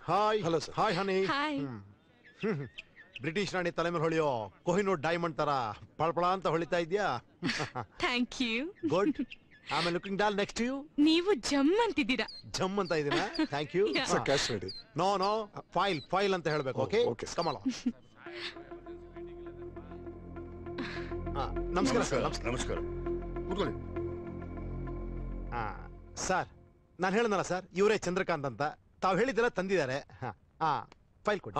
Hi Hello, sir. Hi honey hi British ರಾಣಿ ತಲೆ ಮೇಲೆ ಹೊಳೆಯೋ ಕೊಹಿನೂರ್ ಡೈಮಂಡ್ ತರ ಪಳಪಳ ಅಂತ ಹೊಳಿತಾ ಇದ್ಯಾ ಥ್ಯಾಂಕ್ ಯು ಗುಡ್ ಆಮೇಲೆ ಲುಕಿಂಗ್ ಡಾಲ್ ನೆಕ್ಸ್ಟ್ ಯು ನೀವು ಜಮ್ ಅಂತಿದ್ದೀರಾ ಜಮ್ ಅಂತ ಇದೀನ thank you Yeah. Sir cash ready no no file file ಅಂತ ಹೇಳ್ಬೇಕು Oh, ಓಕೆ okay. ಕಮಲ ನಮಸ್ಕಾರ ಸರ್ ನಮಸ್ಕಾರ ನಮಸ್ಕಾರ ಕೂತ್ಕೊಳ್ಳಿ ಸರ್ ನಾನು ಹೇಳಿದ್ನಲ್ಲ ಸರ್ ಇವರೇ ಚಂದ್ರಕಾಂತ್ ಅಂತ ತಾವು ಹೇಳಿದ್ದೆಲ್ಲ ತಂದಿದ್ದಾರೆ ಹಾ ಹಾ ಫೈಲ್ ಕೊಡಿ ಹಾ.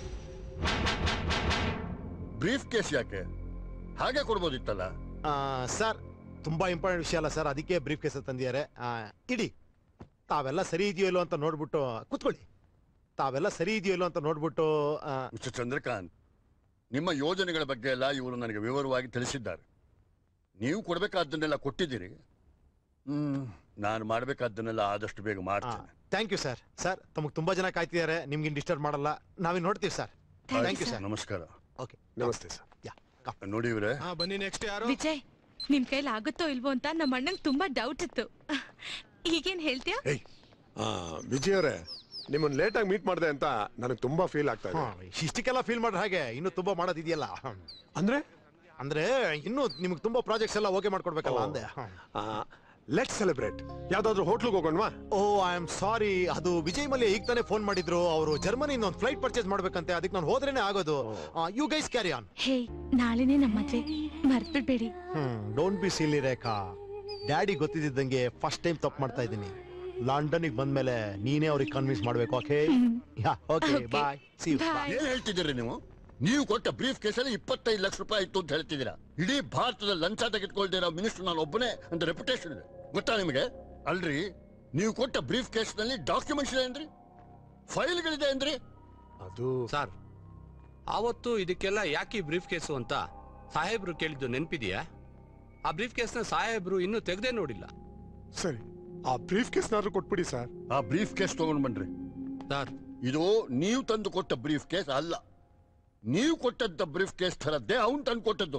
ಬ್ರೀಫ್ ಕೇಸ್ ಯಾಕೆ ಹಾಗೆ ಕೊಡ್ಬೋದಿತ್ತಲ್ಲ ಆ, ಸರ್ ತುಂಬಾ ಇಂಪಾರ್ಟೆಂಟ್ ವಿಷಯ ಅಲ್ಲ ಸರ್ ಅದಕ್ಕೆ ಬ್ರೀಫ್ ಕೇಸ್ ತಂದಿದ್ದಾರೆ ಆ, ಇಡಿ ತಾವೆಲ್ಲ ಸರಿ ಇದೆಯೋ ಇಲ್ಲೋ ಅಂತ ನೋಡ್ಬಿಟ್ಟು ಕೂತ್ಕೊಳ್ಳಿ ತಾವೆಲ್ಲ ಸರಿ ಇದೆಯೋ ಇಲ್ಲೋ ಅಂತ ನೋಡ್ಬಿಟ್ಟು ಆ, ಮಿಸ್ಟರ್ ಚಂದ್ರಕಾಂತ್ ನಿಮ್ಮ ಯೋಜನೆಗಳ ಬಗ್ಗೆ ಎಲ್ಲ ಇವರು ನನಗೆ ವಿವರವಾಗಿ ತಿಳಿಸಿದ್ದಾರೆ ನೀವು ಕೊಡಬೇಕಾದ್ದನ್ನೆಲ್ಲ ಕೊಟ್ಟಿದ್ದೀರಿ ಹ್ಮ್ ನಾನು ಮಾಡಬೇಕಾದ್ದನ್ನೆಲ್ಲ ಆದಷ್ಟು ಬೇಗ ಮಾಡ್ತೇನೆ ಥ್ಯಾಂಕ್ ಯು ಸರ್ ಸರ್ ತಮಗೆ ತುಂಬಾ ಜನ ಕಾಯ್ತಿದ್ದಾರೆ ನಿಮ್ಗೆ ಡಿಸ್ಟರ್ಬ್ ಮಾಡಲ್ಲ ನಾವಿನ್ ನೋಡ್ತೀವಿ ಸರ್ ಥ್ಯಾಂಕ್ ಯು ಸರ್ ನಮಸ್ಕಾರ ಓಕೆ ನಮಸ್ತೆ ಸರ್ ಯಾ ನೋಡಿ ಇವರೇ ಹಾ ಬನ್ನಿ ನೆಕ್ಸ್ಟ್ ಯಾರು ವಿಜಯ್ ನಿಮ್ ಕೈಲಿ ಆಗುತ್ತೋ ಇಲ್ವೋ ಅಂತ ನಮ್ಮ ಅಣ್ಣಂಗ್ ತುಂಬಾ ಡೌಟ್ ಇತ್ತು ಈಗೇನ್ ಹೇಳ್ತೀಯಾ ಏಯ್ ಆ ವಿಜಯ್ ಅವರೇ ನಿಮ್ಮನ್ನ ಲೇಟ್ ಆಗಿ ಮೀಟ್ ಮಾಡಿದೆ ಅಂತ ನನಗೆ ತುಂಬಾ ಫೀಲ್ ಆಗ್ತಾ ಇದೆ ಇಷ್ಟಕ್ಕೆಲ್ಲ ಫೀಲ್ ಮಾಡ್ರೆ ಹಾಗೆ ಇನ್ನು ತುಂಬಾ ಮಾಡೋದಿದೆಯಲ್ಲ ಅಂದ್ರೆ ಅಂದ್ರೆ ಇನ್ನು ನಿಮ್ಗೆ ತುಂಬಾ ಪ್ರಾಜೆಕ್ಟ್ಸ್ ಎಲ್ಲ ಓಕೆ ಮಾಡ್ಕೊಡ್ಬೇಕಲ್ಲ ಅಂದೆ ಲೆಟ್ ಸೆಲೆಬ್ರೇಟ್ ಯಾವ್ದಾದ್ರು ಹೋಟ್ಲಿಗೆ ಹೋಗೋಣವಾ ಓ ಐ ಆಮ್ ಸಾರಿ ಅದು ವಿಜಯ್ ಮಲ್ಯ ಈಗ ತಾನೇ ಫೋನ್ ಮಾಡಿದ್ರು ಅವರು ಜರ್ಮನಿಯಿಂದ ಒಂದು ಫ್ಲೈಟ್ ಪರ್ಚೇಸ್ ಮಾಡ್ಬೇಕಂತೆ ಅದಕ್ಕೆ ನಾನು ಹೋದ್ರೇನೆ ಆಗೋದು you guys carry on hey ನಾಳೆನೇ ನಮ್ಮ ಮದ್ವೆ ಮರ್ತ್ಬಿಡ್ಬೇಡಿ hmm don't be silly Rekha daddy ಗೊತ್ತಿದ್ದಂಗೆ ಫಸ್ಟ್ ಟೈಮ್ ತಪ್ಪು ಮಾಡ್ತಾ ಇದ್ದೀನಿ ಲಂಡನ್ಗೆ ಬಂದ್ಮೇಲೆ ನೀನೇ ಅವ್ರಿಗೆ ಕನ್ವಿನ್ಸ್ ಮಾಡ್ಬೇಕು okay yeah okay Okay. Bye see you bye ಏನ್ ಹೇಳ್ತಿದ್ದೀರಿ ನೀವು ನೀವು ಕೊಟ್ಟ ಬ್ರೀಫ್ ಕೇಸಲ್ಲಿ ಇಪ್ಪತ್ತೈದು ಲಕ್ಷ ರೂಪಾಯಿ ಇತ್ತು ಅಂತ ಹೇಳ್ತಿದ್ದೀರಾ ಇಡೀ ಭಾರತದ ಲಂಚ ತೆಗೆದುಕೊಳ್ದಿರೋ ಮಿನಿಸ್ಟರ್ ನಾನು ಒಬ್ಬನೇ ಅಂತ ರೆಪ್ಯುಟೇಷನ್ ಇದೆ ಗೊತ್ತಾ ನಿಮಗೆ ಅಲ್ರಿ ನೀವು ಕೊಟ್ಟ ಬ್ರೀಫ್ ಕೇಸ್ನಲ್ಲಿ ಡಾಕ್ಯುಮೆಂಟ್ಸ್ ಇದೆ ಅಂದ್ರಿ ಫೈಲ್ಗಳಿದೆ ಅಂದ್ರಿ ಅದು ಸರ್ ಆವತ್ತು ಇದಕ್ಕೆಲ್ಲ ಯಾಕೆ ಬ್ರೀಫ್ ಕೇಸು ಅಂತ ಸಾಹೇಬ್ರು ಕೇಳಿದ್ದು ನೆನ್ಪಿದ್ಯಾ ಆ ಬ್ರೀಫ್ ಕೇಸ್ನ ಸಾಹೇಬ್ರು ಇನ್ನೂ ತೆಗ್ದೇ ನೋಡಿಲ್ಲ ಸರಿ ಆ ಬ್ರೀಫ್ ಕೇಸ್ನಾದ್ರೂ ಕೊಟ್ಬಿಡಿ ಸರ್ ಆ ಬ್ರೀಫ್ ಕೇಸ್ ತಗೊಂಡ್ ಬನ್ರಿ ಸರ್ ಇದು ನೀವು ತಂದು ಕೊಟ್ಟ ಬ್ರೀಫ್ ಕೇಸ್ ಅಲ್ಲ ನೀವು ಕೊಟ್ಟಂತ ಬ್ರೀಫ್ ಕೇಸ್ ಥರದ್ದೇ ಅವ್ನು ತಂದು ಕೊಟ್ಟದ್ದು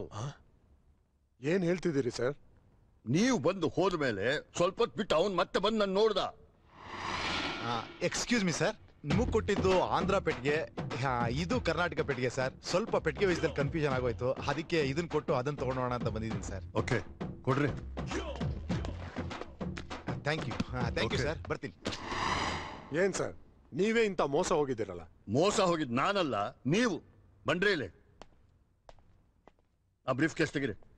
ಏನ್ ಹೇಳ್ತಿದ್ದೀರಿ ಸರ್ ನೀವು ಬಂದು ಹೋದ್ಮೇಲೆ ಸ್ವಲ್ಪ ಹೊತ್ತು ಬಿಟ್ಟು ಅವ್ನು ಮತ್ತೆ ಬಂದು ನಾನು ನೋಡ್ದ ಎಕ್ಸ್ಕ್ಯೂಸ್ ಮಿ ಸರ್ ನಿಮಗ್ ಕೊಟ್ಟಿದ್ದು ಆಂಧ್ರ ಪೆಟ್ಟಿಗೆ ಹಾ, ಇದು ಕರ್ನಾಟಕ ಪೆಟ್ಟಿಗೆ ಸರ್ ಸ್ವಲ್ಪ ಪೆಟ್ಟಿಗೆ ವಯಸ್ಸಲ್ಲಿ ಕನ್ಫ್ಯೂಷನ್ ಆಗೋಯ್ತು ಅದಕ್ಕೆ ಇದನ್ನ ಕೊಟ್ಟು ಅದನ್ನ ತಗೊಂಡೋಣ ಅಂತ ಬಂದಿದ್ದೀನಿ ಸರ್ ಓಕೆ ಕೊಡ್ರಿ thank you thank you Okay. Sir ಬರ್ತೀನಿ ಏನ್ ಸರ್ ನೀವೇ ಇಂತ ಮೋಸ ಹೋಗಿದ್ದೀರಲ್ಲ ಮೋಸ ಹೋಗಿದ್ ನಾನಲ್ಲ ನೀವು ಬಂಡ್ರಿ ಇಲ್ಲಿ ಆ ಬ್ರೀಫ್ ಕೇಸ್ ತೆಗಿರಿ